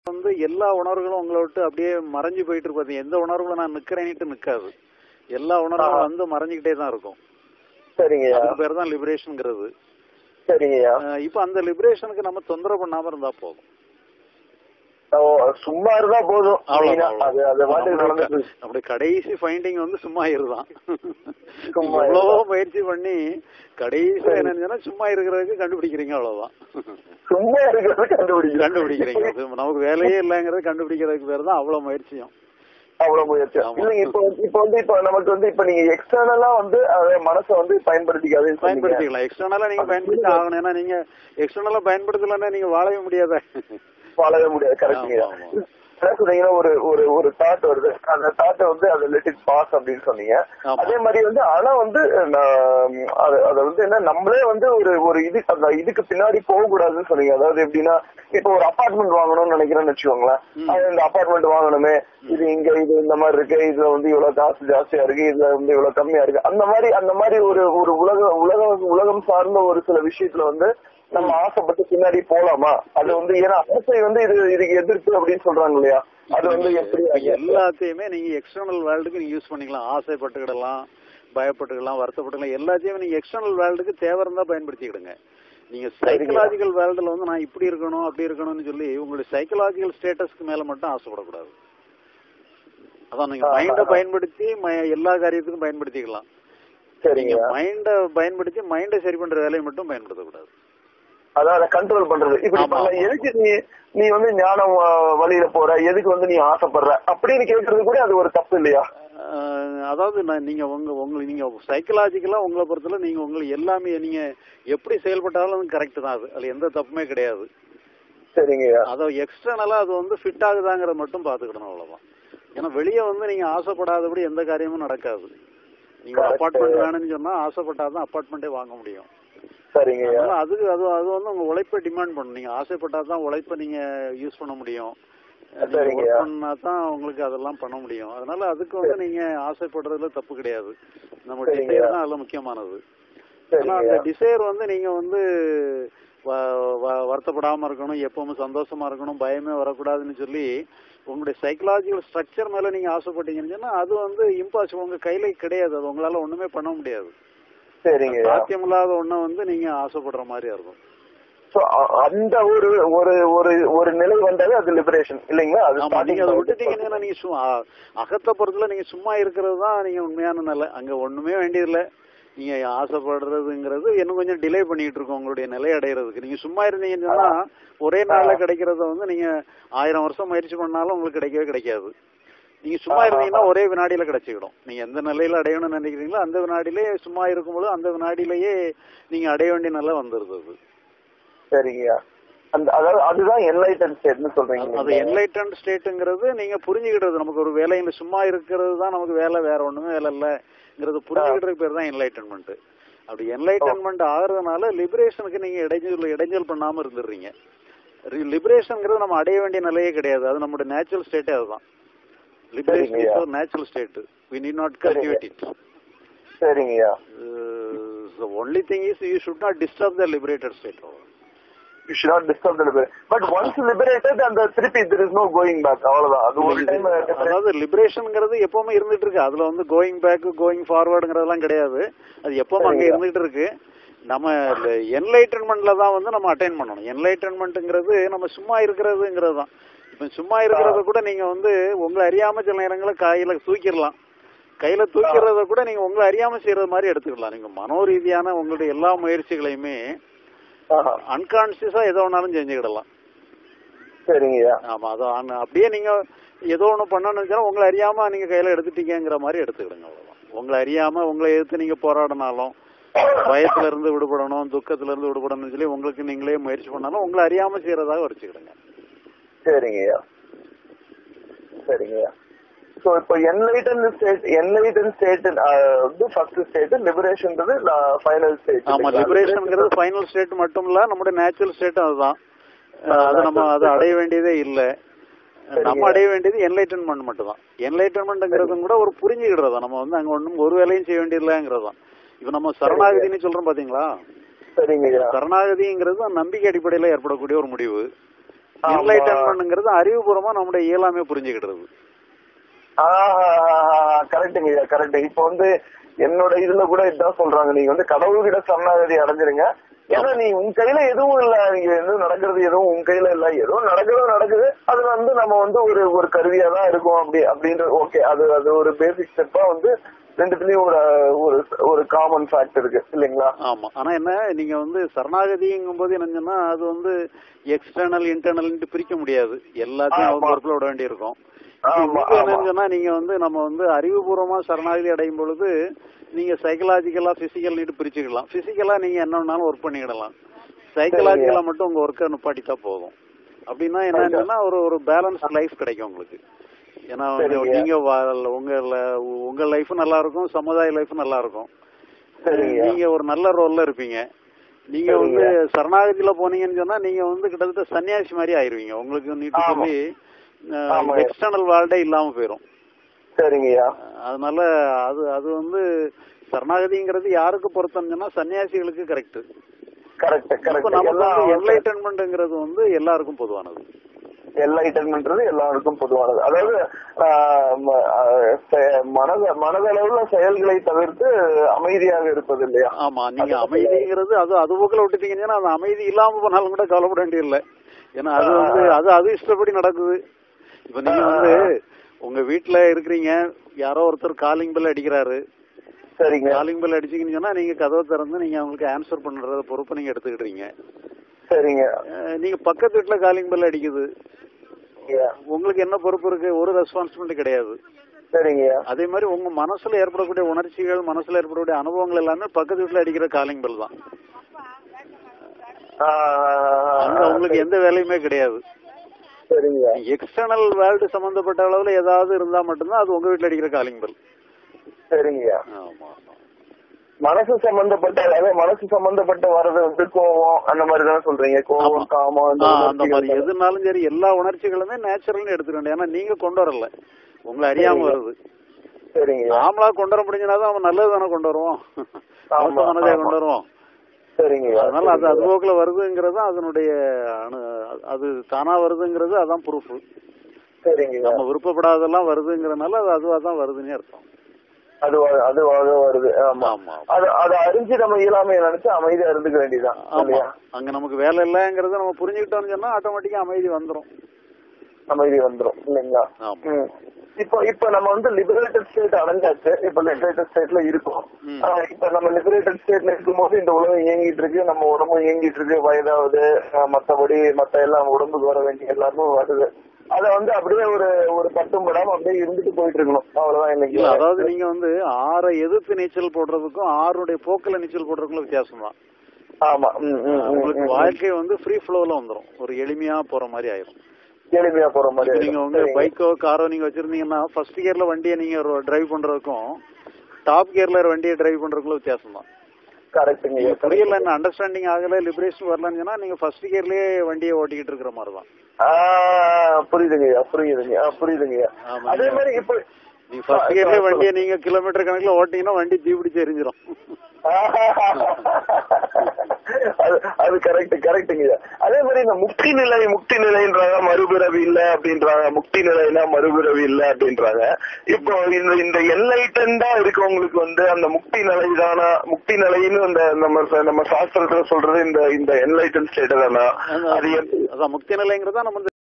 வந்து எல்லா உணர்வுகளும் உங்களை விட்டு அப்படியே மறைஞ்சு போயிட்டு இருப்பாது எந்த உணர்வுல நான் நிக்கிறேன்ட்டு நிக்காது எல்லா உணர்வுகளும் வந்து மறைஞ்சுக்கிட்டே தான் இருக்கும் சரிங்கய்யா அதுக்கு பேர் தான் லிபரேஷன்ங்கிறது சரிங்கய்யா அஹ் இப்ப அந்த லிபரேஷனுக்கு நம்ம தொந்தரவு பண்ணாம இருந்தா போதும் ஓ, சும்மா இருந்தா போதும் அவ்வளவுதான், மெயினா. அது அது பாட்டுக்கு நம்மளுடைய நடந்துட்டு க- நம்முடைய கடைசி ஃபைண்டிங் வந்து சும்மா இருதான் சும்மா எவ்வளவோ இருதான். முயற்சி பண்ணி கடைசியில என்ன செஞ்சோன்னா சும்மா இருக்கிறதுக்கு கண்டுபிடிக்கிறீங்க அவ்வளவுதான் சும்மா இருக்கிறது கண்டுபிடிக்கிறேன் கண்டுபிடிக்கிறீங்க அது நமக்கு வேலையே இல்லைங்கிறது கண்டுபிடிக்கிறதுக்கு பேர் தான் அவ்வளவு முயற்சியும் அவ்வளவு முயற்சி ஆமா. இல்லைங்க இப்போ இப்ப வந்து இப்ப நமக்கு வந்து இப்ப நீங்க எக்ஸ்டர்னலா வந்து அத மனசை வந்து பயன்படுத்திக்காதுன்னு சொன்னீங்க. பயன்படுத்திக்கலாம் எக்ஸ்டர்னலா நீங்க பயன்படுத்தி ஆகணும் ஏன்னா நீங்க எக்ஸ்டர்னலா பயன்படுத்தலன்னா நீங்க வாழவே முடியாத வாழவே முடியாது கரெக்டுங்க ஆமா, ஆமா. என்ன சொன்னீங்கன்னா ஒரு ஒரு ஒரு தாட் வருது அந்த தாட்டை வந்து அதை லெட் இட் பாஸ் அப்படின்னு சொன்னீங்க ஆமா. அதே மாதிரி வந்து ஆனா வந்து நான் அது அதை வந்து என்ன நம்மளே வந்து ஒரு ஒரு இது அந்த இதுக்கு பின்னாடி போக கூடாதுன்னு சொன்னீங்க அதாவது எப்படின்னா இப்போ ஒரு அபார்ட்மெண்ட் வாங்கணும்னு நினைக்கிறேன்னு வச்சுக்கோங்களேன் ம். அது இந்த அபார்ட்மெண்ட் வாங்கணுமே இது இங்க இது இந்த மாதிரி இருக்கு இதுல வந்து இவ்வளவு காசு ஜாஸ்தியா இருக்கு இதுல வந்து இவ்வளவு கம்மியா இருக்கு அந்த மாதிரி அந்த மாதிரி ஒரு ஒரு உலக உலகம் உலகம் சார்ந்த ஒரு சில விஷயத்துல வந்து நம்ம ஆசைப்பட்டு பின்னாடி போலாமா அது வந்து ஏன்னா ஆசை வந்து இது இதுக்கு எதிர்ப்பு அப்படின்னு சொல்றாங்க இல்லையா அது வந்து எப்படி இப்ப எல்லாத்தையுமே நீங்க எக்ஸ்டர்னல் வேர்ல்டுக்கு நீங்க யூஸ் பண்ணிக்கலாம் ஆசைப்பட்டுக்கிடலாம் பயப்பட்டுக்கலாம் வருத்தப்பட்டுக்கலாம் எல்லாத்தையுமே நீங்க எக்ஸ்டர்னல் வேர்ல்டுக்கு தேவை இருந்தா பயன்படுத்திக்கிடுங்க நீங்க சைக்கலாஜிக்கல் வேர்ல்டுல வந்து நான் இப்படி இருக்கணும் அப்படி இருக்கணும்னு சொல்லி உங்களுடைய சைக்கலாஜிக்கல் ஸ்டேட்டஸ்க்கு மேல மட்டும் ஆசைப்படக்கூடாது அதான் நீங்க ஆ, மைண்ட ஆ. பயன்படுத்தி ம- எல்லா காரியத்துக்கும் பயன்படுத்திக்கலாம் நீங்க சரிங்க மைண்ட பயன்படுத்தி மைண்டை சரி பண்ற வேலையை மட்டும் பயன்படுத்தக்கூடாது அதான் அதை கண்ட்ரோல் பண்றது இப்படி ஆமா, பண்ண ஆமா. எதுக்கு நீ நீ வந்து ஞானம் அஹ், வழியில போற எதுக்கு வந்து நீ ஆசைப்படுற அப்படின்னு கேக்குறது கூட அது ஒரு தப்பு இல்லையா அஹ் அதாவது நான் நீங்க உங்க உங்களை நீங்க சைக்கலாஜிக்கலா உங்களை பொறுத்தல நீங்க உங்களை எல்லாமே நீங்க எப்படி செயல்பட்டாலும் கரெக்ட் தான் அது அதுல எந்த தப்புமே கிடையாது சரிங்கய்யா அதை எக்ஸ்டர்னலா அது வந்து ஃபிட் ஆகுதாங்கிறத மட்டும் பாத்துக்கிடணும் அவ்வளவுதான் ஏன்னா வெளியே வந்து நீங்க ஆசைப்படாதபடி எந்த காரியமும் நடக்காது நீங்க Correct. அபார்ட்மெண்ட் வேணும்னு சொன்னா ஆசைப்பட்டாதான் அபார்ட்மெண்ட்டே வாங்க முடியும் சரிங்கய்யா அதனால அதுக்கு அது அது வந்து உங்க உழைப்பை டிமாண்ட் பண்ணும் நீங்க ஆசைப்பட்டாதான் உழைப்பை நீங்க யூஸ் பண்ண முடியும் நீங்க சரிங்கய்யா. ஒர்க் பண்ணா தான் உங்களுக்கு அதெல்லாம் பண்ண முடியும் அதனால அதுக்கு வந்து நீங்க ஆசைப்படுறதுல தப்பு கிடையாது நம்ம சரிங்கய்யா. டிசைர் தான் அதுல முக்கியமானது ஆனா அந்த சரிங்கய்யா டிசைர் வந்து நீங்க வந்து வ- வ- வருத்தப்படாம இருக்கணும் எப்பவும் சந்தோஷமா இருக்கணும் பயமே வரக்கூடாதுன்னு சொல்லி உங்களுடைய சைக்கலாஜிக்கல் ஸ்ட்ரக்சர் மேல நீங்க ஆசைப்பட்டீங்கன்னு சொன்னா அது வந்து இம்பாசிபிள் உங்க கையில கிடையாது அது உங்களால ஒண்ணுமே பண்ண முடியாது சரிங்கய்யா சாத்தியமில்லாத ஒண்ண வந்து நீங்க ஆசைப்படுற மாதிரி இருக்கும் So, அ- அந்த ஒரு ஒரு ஒரு ஒரு நிலை வந்தாலே அது லிபரேஷன் இல்லைங்களா அது ஆமா நீங்க அதை starting விட்டுட்டீங்கன்னா நீங்க சும்மா அகத்த பொறுத்துல நீங்க சும்மா இருக்கிறது தான் நீங்க உண்மையான நிலை அங்க ஒண்ணுமே வேண்டியதில்லை நீங்க ஆசைப்படுறதுங்கிறது இன்னும் கொஞ்சம் டிலே பண்ணிட்டு இருக்கோம் உங்களுடைய நிலை அடையிறதுக்கு நீங்க சும்மா இருந்தீங்கன்னு சொன்னா ஒரே நாள்ல கிடைக்கிறத வந்து நீங்க ஆயிரம் வருஷம் முயற்சி பண்ணாலும் உங்களுக்கு கிடைக்கவே கிடைக்காது நீங்க சும்மா இருந்தீங்கன்னா ஒரே வினாடியில கிடைச்சிக்கிடும் நீங்க எந்த நிலையில அடையணும்னு நினைக்கிறீங்களோ அந்த வினாடியிலே சும்மா இருக்கும்போது அந்த வினாடியிலேயே நீங்க அடைய வேண்டிய நிலை வந்துருது அது சரிங்கய்யா அந்த அதாவது அதுதான் என்லைட்டன் ஸ்டேட்னு சொல்றீங்க அது என்லைட்டன் ஸ்டேட்டுங்கிறது நீங்க புரிஞ்சுக்கிட்டது நமக்கு ஒரு வேலையில சும்மா இருக்கிறது தான் நமக்கு வேலை வேற ஒண்ணுமே வேலை இல்லங்கிறது புரிஞ்சுக்கிட்டதுக்கு பேர் தான் என்லைட்டன்மெண்ட் அப்படி என்லைட்டன்மெண்ட் ஆகுறதுனால லிபரேஷனுக்கு நீங்க இடைஞ்சல் இடைஞ்சல் பண்ணாம இருந்துடுறீங்க லிபரேஷன்ங்கிறது நம்ம அடைய வேண்டிய நிலையே கிடையாது அது நம்மளுடைய நேச்சுரல் ஸ்டேட்டே அதுதான் லிபரேஷன் சரிங்கய்யா. Is natural state we need not cultivate it சரிங்கய்யா only thing is you should not disturb the liberated state you should not disturb the liberate but once liberated அந்த திருப்பி there is no going back அவ்வளவுதான் அது ஒரு time அதாவது லிபரேஷன்ங்கிறது எப்பவுமே இருந்துட்டு இருக்கு அதுல வந்து கோயிங் பேக் கோயிங் ஃபார்வர்டுங்கிறதெல்லாம் கிடையாது அது எப்பவும் அங்க சரிங்க. இருந்துட்டு இருக்கு நம்ம என்லைட்டன்மெண்ட்ல தான் வந்து நம்ம அட்டைன் பண்ணணும் என்லைட்டன்மெண்ட்ங்கிறது நம்ம சும்மா இருக்கிறதுங்கிறது தான் இப்ப சும்மா இருக்கிறத கூட நீங்க வந்து உங்களை அறியாம சில நேரங்களில் கையில தூக்கிடலாம் கையில தூக்கிறத கூட நீங்க உங்களை அறியாம செய்யறது மாதிரி எடுத்துக்கலாம் நீங்க மனோரீதியான உங்களுடைய எல்லா முயற்சிகளையுமே அன்கான்சியஸா எதோ ஒன்னாலும் செஞ்சுக்கிடலாம் சரிங்கய்யா ஆமா அது ஆன- அப்படியே நீங்க ஏதோ ஒண்ணு பண்ணணும்னு உங்களை அறியாம நீங்க கையில எடுத்துட்டீங்கிற மாதிரி எடுத்துக்கிடுங்க அவ்வளவுதான் உங்களை அறியாம உங்களை எதிர்த்து நீங்க போராடினாலும் பயத்துல இருந்து விடுபடணும் துக்கத்துல இருந்து விடுபடணும்னு சொல்லி உங்களுக்கு நீங்களே முயற்சி பண்ணாலும் உங்களை அறியாம செய்யறதாக வச்சுக்கிடுங்க சரிங்கய்யா சரிங்கய்யா சோ இப்போ என்லைட்டன் ஸ்டேட் என்லைட்டன் ஸ்டேட் வந்து ஃபர்ஸ்ட் ஸ்டேட் லிபரேஷன்ன்றது ஃபைனல் ஸ்டேட் ஆமா லிபரேஷன்ங்கிறது ஃபைனல் ஸ்டேட் மட்டும் இல்ல நம்முடைய நேச்சுரல் ஸ்டேட் அதுதான் அஹ் அது நம்ம அதை அடைய வேண்டியதே இல்ல நம்ம அடைய வேண்டியது என்லைட்டன்மெண்ட் மட்டும் தான் என்லைட்டன்மெண்ட்ங்கிறது கூட ஒரு புரிஞ்சுக்கிடுறதா நம்ம வந்து அங்க ஒண்ணும் ஒரு வேலையும் செய்ய வேண்டியதில்லைங்கிறது தான் இப்ப நம்ம சரணாகதின்னு சொல்றோம் பாத்தீங்களா சரிங்கய்யா சரணாகதிங்கிறது நம்பிக்கை அடிப்படையில ஏற்படக்கூடிய ஒரு முடிவு ஆமா. என்லைட்டன்மெண்ட்ங்கிறது அறிவுபூர்வமா நம்முடைய இயலாமே புரிஞ்சுக்கிடுறது கரெக்டுங்க ஐயா கரெக்ட் இப்ப வந்து என்னோட இதுல கூட இதான் சொல்றாங்க நீங்க வந்து கடவுள்கிட்ட சரணாகதி அடைஞ்சிருங்க ஏன்னா நீ உன் கையில எதுவும் இல்ல நீங்க எதுவும் நடக்கிறது எதுவும் உன் கையில இல்ல ஏதோ நடக்கிறது நடக்குது அது வந்து நம்ம வந்து ஒரு ஒரு கருவியா தான் இருக்கும் அப்படி அப்படின்ற ஓகே அது அது ஒரு பேசிக் ஸ்டெப்பா வந்து ரெண்டுத்துலயும் ஒரு ஒரு ஒரு காமன் ஃபேக்ட் இருக்கு இல்லைங்களா ஆமா ஆனா என்ன நீங்க வந்து சரணாகதிங்கும் போது என்னன்னா அது வந்து எக்ஸ்டர்னல் இன்டர்னல் பிரிக்க முடியாது எல்லாத்தையும் அவங்க ஆமா. பொறுப்புல விட வேண்டியிருக்கும் ஆமா, இங்க ஆமா. என்னன்னு சொன்னா நீங்க வந்து நம்ம வந்து அறிவுபூர்வமா சரணாகதி அடையும் பொழுது நீங்க சைக்கலாஜிக்கலா பிசிக்கல் நீட்டு பிரிச்சுக்கலாம் பிசிக்கலா நீங்க என்ன வேணாலும் ஒர்க் பண்ணிக்கிடலாம் சைக்கலாஜிக்கலா மட்டும் உங்க ஒர்க்கை நிப்பாட்டிட்டா போதும் அப்படின்னா என்னன்னா ஒரு ஒரு பேலன்ஸ் லைஃப் கிடைக்கும் உங்களுக்கு ஏன்னா வந்து சரிங்க. நீங்க வா- உங்க ல- உங்க லைஃப் நல்லா இருக்கும் சமுதாய லைஃப் நல்லா இருக்கும் சரிங்க நீங்க ஒரு நல்ல ரோல்ல இருப்பீங்க நீங்க சரிங்க. வந்து சரணாகதியில போனீங்கன்னு சொன்னா நீங்க வந்து கிட்டத்தட்ட சன்னியாசி மாதிரி ஆயிருவீங்க உங்களுக்கு நீட்டு ஆமா. சொல்லி ஆமா. எக்ஸ்டர்னல் வேர்ல்டே இல்லாம போயிரும் சரிங்கய்யா அதனால அது அது வந்து சரணாகதிங்கிறது யாருக்கு பொருத்தம்னு சொன்னா சன்னியாசிகளுக்கு கரெக்ட் கரெக்ட் இப்ப கரெக்ட் நமக்கு வந்து எல்லாம் என்லைட்டன்மெண்ட்ங்கிறது வந்து எல்லாருக்கும் பொதுவானது என்லைட்டன்மெண்ட்றது எல்லாருக்கும் பொதுவானது அதாவது ஆஹ், ம- ஆஹ், செ- மனத மனதளவுல செயல்களை தவிர்த்து அமைதியாக இருப்பது இல்லையா ஆமா நீங்க அது- அமைதிங்கிறது அது அது போக்கில் விட்டுட்டீங்கன்னா அந்த அமைதி இல்லாம போனாலும் கூட கவலைப்பட வேண்டியதில்லை ஏன்னா அது வந்து அது அது இஷ்டப்படி நடக்குது இப்ப நீங்க வந்து உங்க வீட்டுல இருக்கிறீங்க யாரோ ஒருத்தர் காலிங் பெல் அடிக்கிறாரு சரிங்க காலிங் பெல் அடிச்சீங்கன்னு சொன்னா நீங்க கதவை திறந்து நீங்க அவங்களுக்கு ஆன்சர் பண்றத பொறுப்பு நீங்க எடுத்துக்கிட்டீங்க சரிங்க அஹ் நீங்க பக்கத்து வீட்டுல காலிங் பெல் அடிக்குது ஐயா, உங்களுக்கு என்ன பொறுப்பு இருக்கு ஒரு ரெஸ்பான்சிபிலிட்டி கிடையாது சரிங்கய்யா அதே மாதிரி உங்க மனசுல ஏற்படக்கூடிய உணர்ச்சிகள் மனசுல ஏற்படக்கூடிய அனுபவங்கள் எல்லாமே பக்கத்து வீட்டுல அடிக்கிற காலிங் பெல் தான் ஆஹ், அங்க உங்களுக்கு எந்த வேலையுமே கிடையாது சரிங்கய்யா எக்ஸ்டர்னல் வேர்ல்டு சம்பந்தப்பட்ட அளவுல ஏதாவது இருந்தா மட்டும்தான் அது உங்க வீட்டுல அடிக்கிற காலிங் பெல் சரிங்கய்யா ஆமா மனசு சம்பந்தப்பட்ட அதாவது மனசு சம்பந்தப்பட்ட வர்றது வந்து கோவம் அந்த மாதிரி தானே சொல்றீங்க ஆமா. கோவம் காமம் இந்த ஆ, அந்த மாதிரி உணர்ச்சிகள் எதுனாலும் சரி எல்லா உணர்ச்சிகளுமே நேச்சுரல்னு எடுத்துக்க வேண்டிய ஏன்னா நீங்க கொண்டு வரல உங்களை அறியாம சரிங்க. வருது சரிங்க நாமளா கொண்டு வர முடிஞ்சனாதான் அவன் நல்லது தானே கொண்டு வருவோம் ஆமா, மோசமானதே ஆமா. கொண்டு வருவோம் சரிங்க அதனால அது அது போக்குல வருதுங்கிறது அதனுடைய அணு அது தானா வருதுங்கிறது அதான் ப்ரூஃப் சரிங்க நம்ம விருப்பப்படாதெல்லாம் வருதுங்கிறதுனால அது அதுவா தான் வருதுன்னே அர்த்தம் அது வ- அது அது வருது ஆமா ஆமா அது அதை அறிஞ்சு நம்ம இயலாமையை நினைச்சு அமைதியா இருந்துக்க வேண்டியதுதான் ஆமா இல்லையா அங்க நமக்கு வேலை இல்லைங்கிறத நம்ம புரிஞ்சுக்கிட்டோம்னு சொன்னா ஆட்டோமேட்டிக்கா அமைதி வந்துரும் அமைதி வந்துரும் இல்லைங்களா ஆமா ம். இப்போ இப்போ நம்ம வந்து லிபரேட்டட் ஸ்டேட் அடைஞ்சாச்சு இப்ப லிபரேட்டட் ஸ்டேட்ல இருக்கோம் ம். ஆஹ் இப்ப நம்ம லிபரேட்டட் ஸ்டேட்ல இருக்கும்போது இந்த உலகம் இயங்கிட்டு இருக்கு நம்ம உடம்பு இயங்கிட்டு இருக்கு வயதாகுது ஆஹ் மத்தபடி மத்த எல்லாம் உடம்புக்கு வர வேண்டிய எல்லாமே வருது அத வந்து அப்படியே ஒரு ஒரு பட்டும் படாம அப்படியே இருந்துட்டு போயிட்டு இருக்கணும் அவ்வளவுதான் இன்னைக்கு இல்ல அதாவது நீங்க வந்து ஆறை எதிர்த்து நீச்சல் போடுறதுக்கும் ஆறுடைய போக்குல நீச்சல் போடுறதுக்கும் வித்தியாசம் தான் ஆமா ம், ம், ம், உங்களுக்கு ம். வாழ்க்கை வந்து ஃப்ரீ ஃப்ளோல வந்துரும் ஒரு எளிமையா போற மாதிரி ஆயிரும் எளிமையா போற மாதிரி இப்ப நீங்க ஆயிடும். உங்க சரிங்க. பைக்கோ காரோ நீங்க வச்சிருந்தீங்கன்னா ஃபர்ஸ்ட் கியர்ல வண்டியை நீங்க டிரைவ் பண்றதுக்கும் டாப் கியர்ல வண்டியை டிரைவ் பண்றதுக்குள்ள வித்தியாசம் தான் கரெக்ட்டுங்க நீங்க correct. புரியல என்ன அண்டர்ஸ்டாண்டிங் ஆகல லிபரேஷன் வரலன்னு சொன்னா நீங்க ஃபர்ஸ்ட் கியர்லயே வண்டியை ஓட்டிக்கிட்டு இருக்கிற மாதிரி தான் ஆஹ் புரியுதுங்கய்யா புரியுதுங்க ஆ, புரியுதுங்கய்யா ஆமா. அதே மாதிரி இப்ப நீங்க ஃபர்ஸ்ட் கியர்லயே வண்டியை நீங்க கிலோமீட்டர் கணக்குல ஓட்டிங்கன்னா வண்டி தீபிடிச்சு எரிஞ்சிரும் அது அது கரெக்ட் கரெக்ட்டுங்க அதே மாதிரி இந்த முக்தி நிலை முக்தி நிலைன்றாங்க மறுபிறவி இல்ல அப்படின்றாங்க முக்தி நிலைனா மறுபிறவி இல்ல அப்படின்றாங்க இப்போ இந்த இந்த என்லைட்டண்டா இருக்கவங்களுக்கு வந்து அந்த முக்தி நிலை தானா முக்தி நிலைன்னு அந்த நம்ம ச- நம்ம சாஸ்திரத்துல சொல்றது இந்த இந்த என்லைட்டன் ஸ்டேட் தானா அது எப்படி அதான் முக்தி நிலைங்கிறதா நம்ம